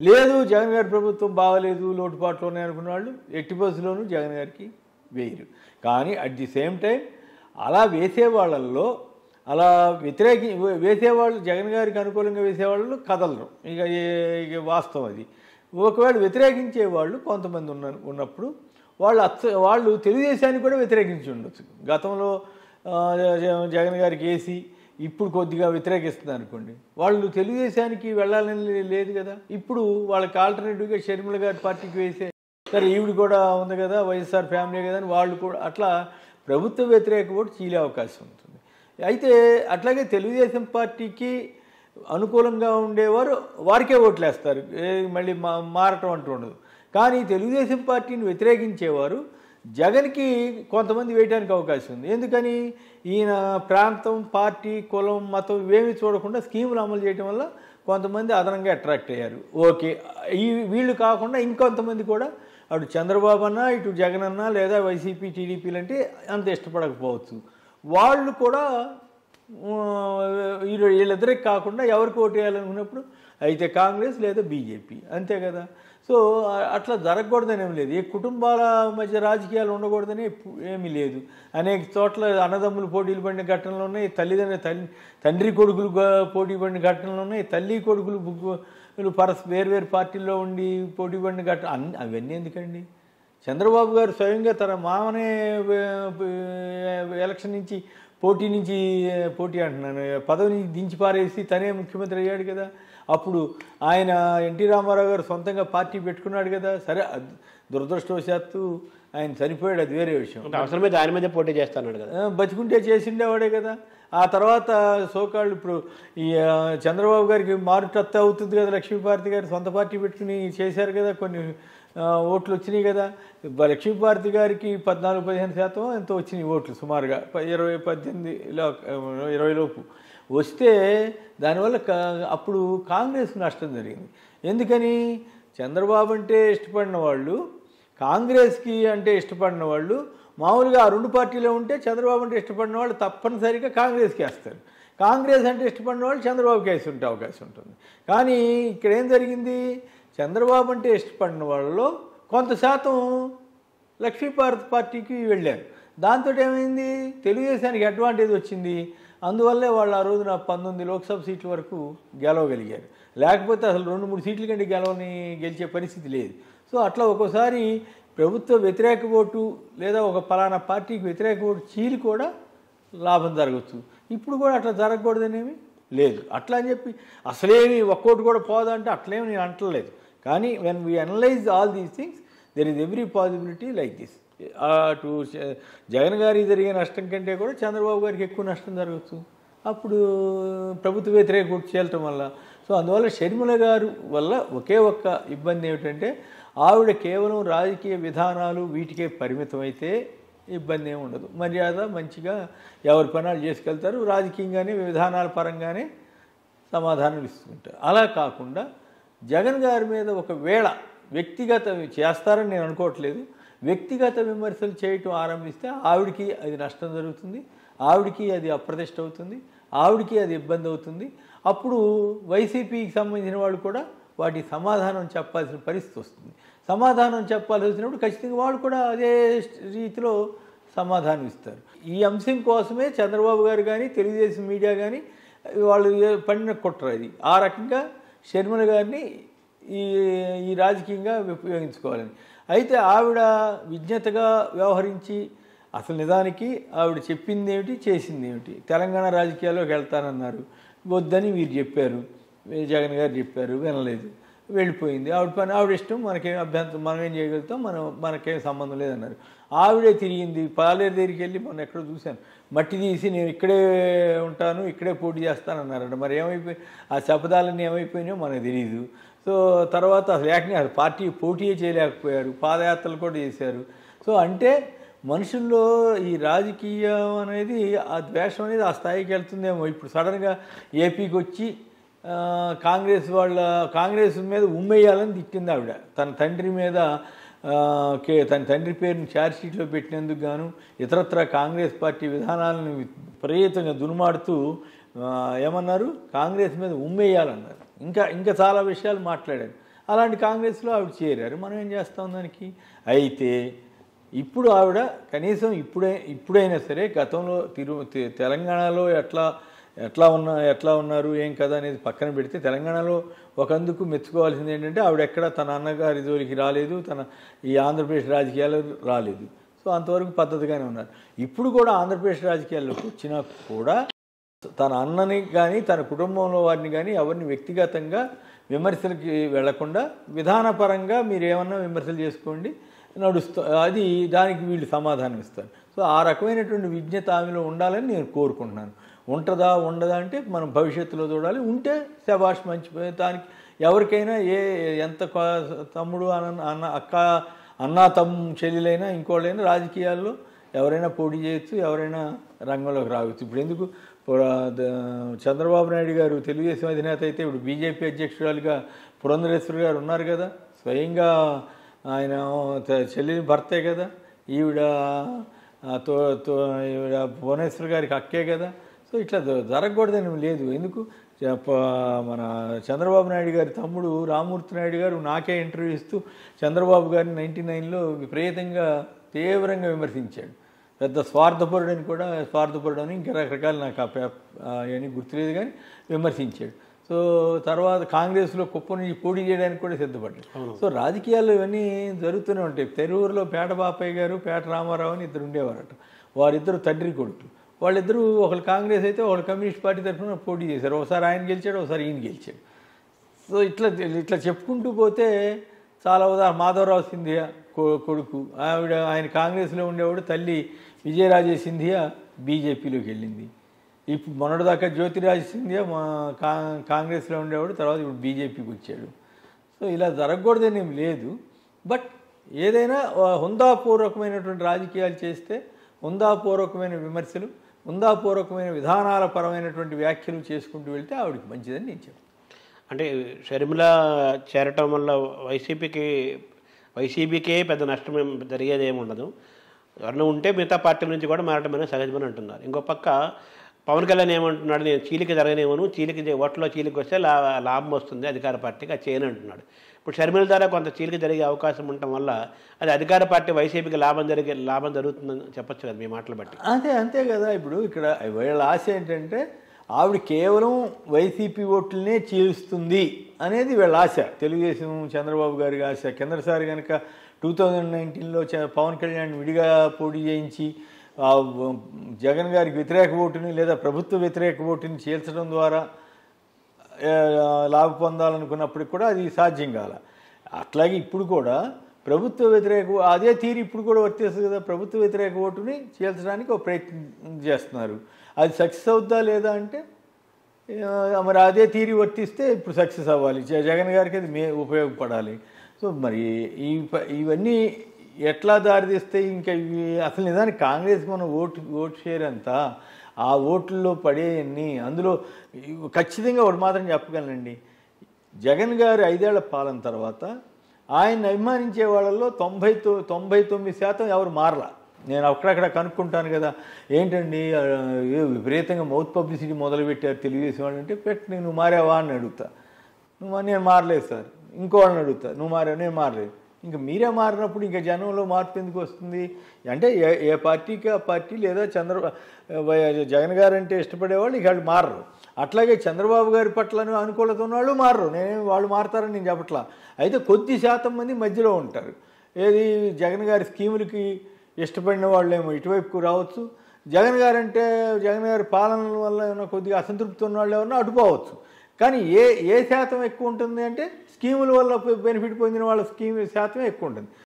లేదు జగన్ గారి ప్రభుత్వం బాగలేదు లోటుపాట్లు ఉన్నాయి అనుకున్న వాళ్ళు ఎట్టి బస్సులోనూ జగన్ గారికి వేయరు కానీ అట్ ది సేమ్ టైం అలా వేసే వాళ్ళల్లో అలా వ్యతిరేకి వేసేవాళ్ళు జగన్ గారికి అనుకూలంగా వేసేవాళ్ళు కదలరు ఇక ఏ- ఇక వాస్తవం అది ఒకవేళ వ్యతిరేకించే వాళ్ళు కొంతమంది ఉన్న ఉన్నప్పుడు వాళ్ళు అచ్చ వాళ్ళు తెలుగుదేశానికి కూడా వ్యతిరేకించి ఉండొచ్చు గతంలో ఆ, జ- జగన్ గారికి వేసి ఇప్పుడు కొద్దిగా వ్యతిరేకిస్తున్నారు అనుకోండి వాళ్ళు తెలుగుదేశానికి వెళ్ళాలని లే- లేదు కదా ఇప్పుడు వాళ్ళకి ఆల్టర్నేటివ్గా షర్మిల గారి పార్టీకి వేసే సరే ఈవిడ కూడా ఉంది కదా వైఎస్ఆర్ ఫ్యామిలీ కదా అని వాళ్ళు కూడా అట్లా ప్రభుత్వ వ్యతిరేక ఓటు చీలే అవకాశం ఉంటుంది అయితే అట్లాగే తెలుగుదేశం పార్టీకి అనుకూలంగా ఉండేవారు వారికే ఓట్లు వేస్తారు ఏ మళ్ళీ మా మారటం అంటూ ఉండదు కానీ తెలుగుదేశం పార్టీని వ్యతిరేకించేవారు జగన్కి కొంతమంది వేయడానికి అవకాశం ఉంది ఎందుకని ఈయన ప్రాంతం పార్టీ కులం మతం ఇవేమీ చూడకుండా స్కీములు అమలు చేయడం వల్ల కొంతమంది అదనంగా అట్రాక్ట్ అయ్యారు ఓకే ఈ వీళ్ళు కాకుండా ఇంకొంతమంది కూడా అటు చంద్రబాబు అన్న ఇటు జగన్ అన్న లేదా వైసీపీ టీడీపీలు అంటే అంత ఇష్టపడకపోవచ్చు వాళ్ళు కూడా ఆ, వీళ్ళు వీళ్ళిద్దరికి కాకుండా ఎవరికి ఓటు వేయాలనుకున్నప్పుడు అయితే కాంగ్రెస్ లేదా బీజేపీ అంతే కదా సో ఆ- అట్లా జరగకూడదని ఏమి లేదు ఏ కుటుంబాల మధ్య రాజకీయాలు ఉండకూడదని ఎప్పు- ఏమీ లేదు అనేక చోట్ల అన్నదమ్ములు పోటీలు పడిన ఘటనలు ఉన్నాయి తల్లిదండ్రుల తల్లి తండ్రి కొడుకులు గ- పోటీ పడిన ఘటనలు ఉన్నాయి తల్లి కొడుకులు బుగ్గు- వీళ్ళు పరస్ వేరు పార్టీల్లో ఉండి పోటీ పడిన ఘటన అన్ని అవన్నీ ఎందుకండి చంద్రబాబు గారు స్వయంగా తన మామనే వే- వే- ఎలక్షన్ నుంచి పోటీ నుంచి పోటీ అంటున్నాను పదవి నుంచి దించి పారేసి తనే ముఖ్యమంత్రి అయ్యాడు కదా అప్పుడు ఆయన ఎన్టీ రామారావు గారు సొంతంగా పార్టీ పెట్టుకున్నాడు కదా సరే అది దురదృష్టవశాత్తు ఆయన చనిపోయాడు అది వేరే విషయం అంటే అవసరమైతే ఆయన మీద పోటీ చేస్తాడు కదా ఆ, బతికుంటే చేసిండేవాడే కదా ఆ తర్వాత సోకాళ్ళు ఇప్పుడు ఈ ఆ, చంద్రబాబు గారికి మారుటత్త అవుతుంది కదా లక్ష్మీభారతి గారు సొంత పార్టీ పెట్టుకుని చేశారు కదా కొన్ని ఆ, ఓట్లు వచ్చినాయి కదా బ- లక్ష్మీభారతి గారికి పద్నాలుగు పదిహేను శాతం ఎంతో వచ్చినాయి ఓట్లు సుమారుగా ప- ఇరవై పద్దెనిమిదిలో ఇరవై లోపు వస్తే దానివల్ల కా- అప్పుడు కాంగ్రెస్కి నష్టం జరిగింది ఎందుకని చంద్రబాబు అంటే ఇష్టపడిన వాళ్ళు కాంగ్రెస్కి అంటే ఇష్టపడిన వాళ్ళు మామూలుగా ఆ రెండు పార్టీలో ఉంటే చంద్రబాబు అంటే ఇష్టపడిన వాళ్ళు తప్పనిసరిగా కాంగ్రెస్కి వేస్తారు కాంగ్రెస్ అంటే ఇష్టపడిన వాళ్ళు చంద్రబాబుకి వేసి ఉంటే అవకాశం ఉంటుంది కానీ ఇక్కడ ఏం జరిగింది చంద్రబాబు అంటే ఇష్టపడిన వాళ్ళలో కొంత శాతం లక్ష్మీభారత్ పార్టీకి వెళ్ళారు దాంతో ఏమైంది తెలుగుదేశానికి అడ్వాంటేజ్ వచ్చింది అందువల్లే వాళ్ళు ఆ రోజున పంతొమ్మిది లోక్సభ సీట్ల వరకు గెలవగలిగారు లేకపోతే అసలు రెండు మూడు సీట్ల కంటే గెలవని గెలిచే పరిస్థితి లేదు సో అట్లా ఒక్కోసారి ప్రభుత్వ వ్యతిరేక ఓటు లేదా ఒక పలానా పార్టీకి వ్యతిరేక ఓటు చీలి కూడా లాభం జరగచ్చు ఇప్పుడు కూడా అట్లా జరగకూడదనేమి లేదు అట్లా అని చెప్పి అసలేమి ఒక్కోటి కూడా పోదంటే అట్లేమి నేను అంటలేదు కానీ when we analyse all these things there is every possibility like this అటు చ- జగన్ గారికి జరిగే నష్టం కంటే కూడా చంద్రబాబు గారికి ఎక్కువ నష్టం జరగచ్చు అప్పుడు ప్రభుత్వ వ్యతిరేక ఓటు చేయటం వల్ల సో అందువల్ల షర్మిల గారు వల్ల ఒకే ఒక్క ఇబ్బంది ఏమిటంటే ఆవిడ కేవలం రాజకీయ విధానాలు వీటికే పరిమితమైతే ఇబ్బంది ఏమి ఉండదు మర్యాద మంచిగా ఎవరి పనాలు చేసుకెళ్తారు రాజకీయంగానే విధానాల పరంగానే సమాధానం ఇస్తుంటారు అలా కాకుండా జగన్ గారి మీద ఒకవేళ వ్యక్తిగత చేస్తారని నేను అనుకోవట్లేదు వ్యక్తిగత విమర్శలు చేయటం ఆరంభిస్తే ఆవిడికి అది నష్టం జరుగుతుంది ఆవిడికి అది అప్రతిష్ట అవుతుంది ఆవిడికి అది ఇబ్బంది అవుతుంది అప్పుడు వైసీపీకి సంబంధించిన వాళ్ళు కూడా వాటి సమాధానం చెప్పాల్సిన పరిస్థితి వస్తుంది సమాధానం చెప్పాల్సి వచ్చినప్పుడు ఖచ్చితంగా వాళ్ళు కూడా అదే రీతిలో సమాధానం ఇస్తారు ఈ అంశం కోసమే చంద్రబాబు గారు కానీ తెలుగుదేశం మీడియా కానీ వాళ్ళు ఏ- పడిన కుట్ర ఇది ఆ రకంగా షర్మిల గారిని ఈ ఈ రాజకీయంగా ఉపయోగించుకోవాలని అయితే ఆవిడ విజ్ఞతగా వ్యవహరించి అసలు నిజానికి ఆవిడ చెప్పింది ఏమిటి చేసింది ఏమిటి తెలంగాణ రాజకీయాల్లోకి వెళ్తానన్నారు వద్దని వీరు చెప్పారు జగన్ గారు చెప్పారు వినలేదు వెళ్ళిపోయింది ఆవిడ పని ఆవిడ ఇష్టం మనకేం అభ్యంతరం మనం ఏం చేయగలుగుతాం మనం మనకేం సంబంధం లేదన్నారు ఆవిడే తిరిగింది పాలేరు దగ్గరికి వెళ్ళి మొన్న ఎక్కడో చూశాను మట్టి తీసి నేను ఇక్కడే ఉంటాను ఇక్కడే పోటీ చేస్తానన్నారంట మరి ఏమైపోయి ఆ శపథాలన్నీ ఏమైపోయినాయో మనకు తెలియదు సో తర్వాత అసలు ఏకంగా అసలు పార్టీ పోటీయే చేయలేకపోయారు పాదయాత్రలు కూడా చేశారు సో అంటే మనుషుల్లో ఈ రాజకీయం అనేది ఆ ద్వేషం అనేది ఆ స్థాయికి వెళ్తుందేమో ఇప్పుడు సడన్గా ఏపీకి వచ్చి ఆ, కాంగ్రెస్ వాళ్ళ కాంగ్రెస్ మీద ఉమ్మేయాలని తిట్టింది ఆవిడ తన తండ్రి మీద ఆ, కే తన తండ్రి పేరుని ఛార్జ్షీట్లో పెట్టినందుకు గాను ఇతరత్ర కాంగ్రెస్ పార్టీ విధానాలను విపరీతంగా దునుమాడుతూ ఆ, ఏమన్నారు కాంగ్రెస్ మీద ఉమ్మేయాలన్నారు ఇంకా ఇంకా చాలా విషయాలు మాట్లాడారు అలాంటి కాంగ్రెస్లో ఆవిడ చేరారు మనం ఏం చేస్తాం దానికి అయితే ఇప్పుడు ఆవిడ కనీసం ఇప్పుడే ఇప్పుడైనా సరే గతంలో తిరు తె- తెలంగాణలో ఎట్లా ఎట్లా ఉన్నా ఎట్లా ఉన్నారు ఏం కదా అనేది పక్కన పెడితే తెలంగాణలో ఒకందుకు మెచ్చుకోవాల్సింది ఏంటంటే ఆవిడ ఎక్కడ తన అన్నగారి జోలికి రాలేదు తన ఈ ఆంధ్రప్రదేశ్ రాజకీయాలు రాలేదు సో అంతవరకు పద్ధతిగానే ఉన్నారు ఇప్పుడు కూడా ఆంధ్రప్రదేశ్ రాజకీయాల్లోకి వచ్చినా కూడా తన అన్నని కానీ తన కుటుంబంలో వారిని కానీ ఎవరిని వ్యక్తిగతంగా విమర్శలకి వెళ్లకుండా విధానపరంగా మీరు ఏమన్నా విమర్శలు చేసుకోండి నడుస్తా అది దానికి వీళ్ళు సమాధానం ఇస్తారు సో ఆ రకమైనటువంటి విజ్ఞత ఆమెలో ఉండాలని నేను కోరుకుంటున్నాను ఉంటుందా ఉండదా అంటే మనం భవిష్యత్తులో చూడాలి ఉంటే శబాష్ మంచి దానికి ఎవరికైనా ఏ ఎంత కా- తమ్ముడు అన్న అన్న అక్క అన్న తమ్ చెల్లెలైనా ఇంకోళ్ళైనా రాజకీయాల్లో ఎవరైనా పోటీ చేయొచ్చు ఎవరైనా రంగంలోకి రావచ్చు ఇప్పుడు ఎందుకు పుర- ద- చంద్రబాబు నాయుడు గారు తెలుగుదేశం అధినేత అయితే ఇప్పుడు బీజేపీ అధ్యక్షురాలుగా పురంధరేశ్వరి గారు ఉన్నారు కదా స్వయంగా ఆయన త- చెల్లిని భర్తే కదా ఈవిడ ఆ, తో తో ఈవిడ భువనేశ్వర్ గారికి అక్కే కదా సో ఇట్లా జ- జరగకూడదని లేదు ఎందుకు చ- ప- మన చంద్రబాబు నాయుడు గారి తమ్ముడు రామూర్తి నాయుడు గారు నాకే ఇంటర్వ్యూ ఇస్తూ చంద్రబాబు గారిని నైంటీ నైన్లో విపరీతంగా తీవ్రంగా విమర్శించాడు పెద్ద స్వార్థపరుడని కూడా స్వార్థపరుడని ఇంకా రకరకాల నాకు ఆ పే అవన్నీ గుర్తులేదు కానీ విమర్శించాడు సో తర్వాత కాంగ్రెస్లో కుప్ప నుంచి పోటీ చేయడానికి కూడా సిద్ధపడ్డాడు సో రాజకీయాల్లో ఇవన్నీ జరుగుతూనే ఉంటాయి తెరూరులో పేట బాపయ్య గారు పేట రామారావు అని ఇద్దరు ఉండేవారట వారిద్దరు తండ్రి కొడుకు వాళ్ళిద్దరూ ఒకళ్ళు కాంగ్రెస్ అయితే ఒకళ్ళు కమ్యూనిస్ట్ పార్టీ తరఫున పోటీ చేశారు ఒకసారి ఆయన గెలిచాడు ఒకసారి ఈయన గెలిచాడు సో ఇట్లా ఇట్లా చెప్పుకుంటూ పోతే చాలా ఉదాహరణ మాధవరావు సింధియా కొ- కొడుకు ఆవిడ ఆయన కాంగ్రెస్లో ఉండేవాడు తల్లి విజయరాజే సింధియా బీజేపీలోకి వెళ్ళింది ఇప్పుడు మొన్నటిదాకా జ్యోతిరాజ్ సింధియా మా కా కాంగ్రెస్లో ఉండేవాడు తర్వాత ఇప్పుడు బీజేపీకి వచ్చాడు సో ఇలా జరగకూడదని ఏం లేదు బట్ ఏదైనా ఆ, హుందాపూర్వకమైనటువంటి రాజకీయాలు చేస్తే హుందాపూర్వకమైన విమర్శలు హుందాపూర్వకమైన విధానాల పరమైనటువంటి వ్యాఖ్యలు చేసుకుంటూ వెళ్తే ఆవిడకి మంచిదని నేను చెప్తాను అంటే షర్మిల చేరటం వల్ల వైసీపీకి వైసీపీకే పెద్ద నష్టం ఏం జరిగేది ఏమి ఉండదు ఎవరైనా ఉంటే మిగతా పార్టీల నుంచి కూడా మారటం అనేది సహజమని అంటున్నారు ఇంకో పక్క పవన్ కళ్యాణ్ ఏమంటున్నాడు నేను చీలిక జరగనేమను చీలిక చే- ఓట్లో చీలిక వస్తే లా లాభం వస్తుంది అధికార పార్టీకి అది చేయను అంటున్నాడు ఇప్పుడు షర్మిల ద్వారా కొంత చీలిక జరిగే అవకాశం ఉండటం వల్ల అది అధికార పార్టీ వైసీపీకి లాభం జరిగే లాభం జరుగుతుందని చెప్పొచ్చు కదా మీ మాటలు బట్టి అంతే అంతే కదా ఇప్పుడు ఇక్కడ వీళ్ళ ఆశ ఏంటంటే ఆవిడ కేవలం వైసీపీ ఓట్లనే చీలుస్తుంది అనేది వీళ్ళ ఆశ తెలుగుదేశం చంద్రబాబు గారి ఆశ కిందసారి కనుక టూ థౌజండ్ నైన్టీన్లో పవన్ కళ్యాణ్ విడిగా పోటీ చేయించి ఆ వ- జగన్ గారికి వ్యతిరేక ఓటుని లేదా ప్రభుత్వ వ్యతిరేక ఓటుని చీల్చడం ద్వారా ఆ, లాభ పొందాలనుకున్నప్పటికి కూడా అది సాధ్యం కాల అట్లాగే ఇప్పుడు కూడా ప్రభుత్వ వ్యతిరేక అదే తీరు ఇప్పుడు కూడా వర్తిస్తుంది కదా ప్రభుత్వ వ్యతిరేక ఓటుని చీల్చడానికి ఒక ప్రయత్నం చేస్తున్నారు అది సక్సెస్ అవుద్దా లేదా అంటే ఆ, మరి అదే తీరి వర్తిస్తే ఇప్పుడు సక్సెస్ అవ్వాలి జ- జగన్ గారికి అది మే ఉపయోగపడాలి సో మరి ఈ ప- ఇవన్నీ ఎట్లా దారితీస్తాయి ఇంకా ఇవి అసలు నిజానికి కాంగ్రెస్ మన ఓటు ఓటు షేర్ అంతా ఆ ఓట్లలో పడేయన్ని అందులో ఇవి ఖచ్చితంగా ఒకటి మాత్రం చెప్పగలనండి జగన్ గారి ఐదేళ్ల పాలన తర్వాత ఆయన అభిమానించే వాళ్ళల్లో తొంభై తొ తొంభై తొమ్మిది శాతం ఎవరు మారలా నేను అక్కడక్కడ కనుక్కుంటాను కదా ఏంటండి ఆ, ఏ విపరీతంగా మౌత్ పబ్లిసిటీ మొదలుపెట్టారు తెలుగుదేశం వాళ్ళు అంటే పెట్టి నువ్వు మారావా అని అడుగుతా నువ్వు నేను మారలేదు సార్ ఇంకో వాళ్ళని అడుగుతా నువ్వు మారావు నేను మారలేదు ఇంకా మీరే మారినప్పుడు ఇంకా జనంలో మార్పు ఎందుకు వస్తుంది అంటే ఏ ఏ పార్టీకి ఆ పార్టీ లేదా చంద్ర వై- జగన్ గారు అంటే ఇష్టపడేవాళ్ళు ఇక వాళ్ళు మారరు అట్లాగే చంద్రబాబు గారి పట్ల అనుకూలత ఉన్న వాళ్ళు మారరు నేను వాళ్ళు మారతారని నేను చెప్పట్లా అయితే కొద్ది శాతం మంది మధ్యలో ఉంటారు ఏది జగన్ గారి స్కీములకి ఇష్టపడిన వాళ్ళేమో ఇటువైపుకు రావచ్చు జగన్ గారు అంటే జగన్ గారి పాలన వల్ల ఏమైనా కొద్దిగా అసంతృప్తి ఉన్న వాళ్ళు ఏమన్నా అటుపోవచ్చు కానీ ఏ ఏ శాతం ఎక్కువ ఉంటుంది అంటే స్కీముల వల్ల బెనిఫిట్ పొందిన వాళ్ళ స్కీమ్ శాతం ఎక్కువ ఉంటుంది